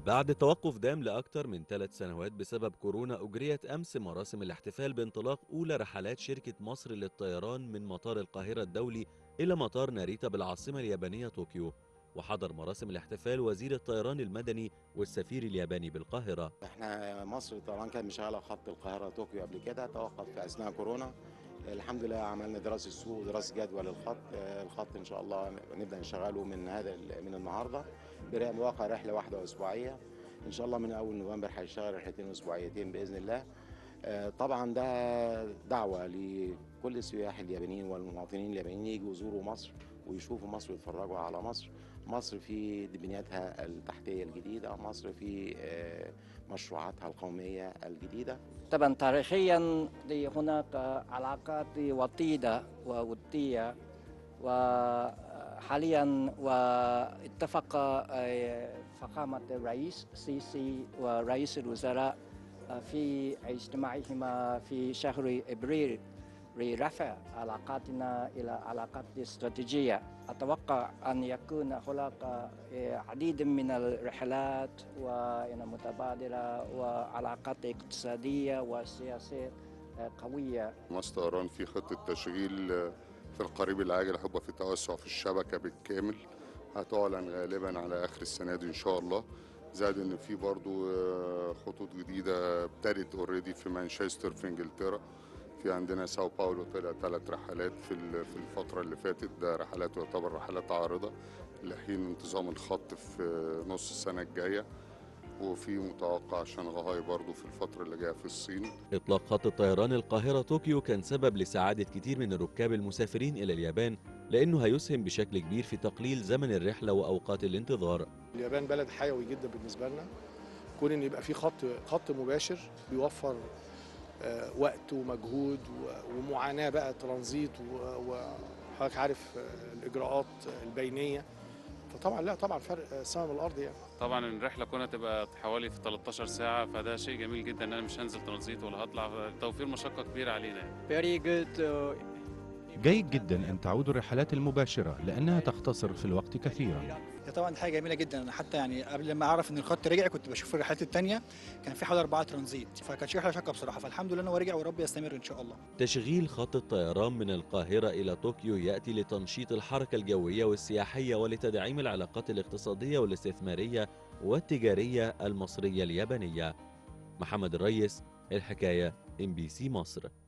بعد توقف دام لأكثر من ثلاث سنوات بسبب كورونا أجريت أمس مراسم الاحتفال بانطلاق أولى رحلات شركة مصر للطيران من مطار القاهرة الدولي إلى مطار ناريتا بالعاصمة اليابانية طوكيو وحضر مراسم الاحتفال وزير الطيران المدني والسفير الياباني بالقاهرة احنا مصر طبعا كان مشغله خط القاهره طوكيو قبل كده توقف في اثناء كورونا الحمد لله عملنا دراسه سوق ودراسه جدوى للخط آه، الخط ان شاء الله نبدا نشغله من هذا ال- من النهارده بواقع رحله واحده اسبوعيه ان شاء الله من اول نوفمبر هيشتغل رحلتين اسبوعيتين باذن الله آه، طبعا ده دعوه لكل السياح اليابانيين والمواطنين اليابانيين يجوا يزوروا مصر ويشوفوا مصر ويتفرجوا على مصر مصر في بنياتها التحتيه الجديده مصر في آه، مشروعاتها القوميه الجديده طبعا تاريخيا دي هناك علاقات وطيدة وودية وحاليا واتفق آه، فخامة الرئيس السيسي ورئيس الوزراء آه، في اجتماعهما في شهر ابريل لرفع علاقاتنا الى علاقات استراتيجيه اتوقع ان يكون هناك آه، عديد من الرحلات ومتبادله وعلاقات اقتصاديه وسياسيه آه، قويه مصر طيران في خطة تشغيل في القريب العاجل هيبقى في توسع في الشبكة بالكامل هتعلن غالبا على آخر السنة دي إن شاء الله زائد إن في برضو آه، خطوط جديدة ابتدت اوريدي في مانشستر في إنجلترا في عندنا ساو باولو طلع ثلاث رحلات في ال- في الفترة اللي فاتت ده رحلات يعتبر رحلات عارضة لحين انتظام الخط في نص السنة الجاية وفي متوقع شنغهاي برضو في الفترة اللي جاية في الصين إطلاق خط الطيران القاهرة طوكيو كان سبب لسعادة كتير من الركاب المسافرين إلى اليابان لأنه هيسهم بشكل كبير في تقليل زمن الرحلة وأوقات الانتظار اليابان بلد حيوي جدا بالنسبه لنا كون ان يبقى في خط خط مباشر بيوفر آه، وقت ومجهود و- ومعاناه بقى ترانزيت و- وحضرتك عارف آه، الاجراءات البينيه فطبعا لا طبعا فرق السماء من الارض يعني طبعا الرحله كونها تبقى حوالي في 13 ساعه فده شيء جميل جدا ان انا مش هنزل ترانزيت ولا هطلع توفير مشقه كبيره علينا يعني. very good uh, جيد جدا أن تعود الرحلات المباشرة لأنها تختصر في الوقت كثيرا هي طبعا حاجه جميله جدا انا حتى يعني قبل ما اعرف ان الخط رجع كنت بشوف الرحلات التانية كان في حوالي اربعه ترانزيت فكانت رحله شاقه بصراحه فالحمد لله ان هو رجع ورب يستمر ان شاء الله تشغيل خط الطيران من القاهرة إلى طوكيو يأتي لتنشيط الحركة الجوية والسياحية ولتدعيم العلاقات الاقتصادية والاستثمارية والتجارية المصرية اليابانية محمد الريس الحكاية ام بي سي مصر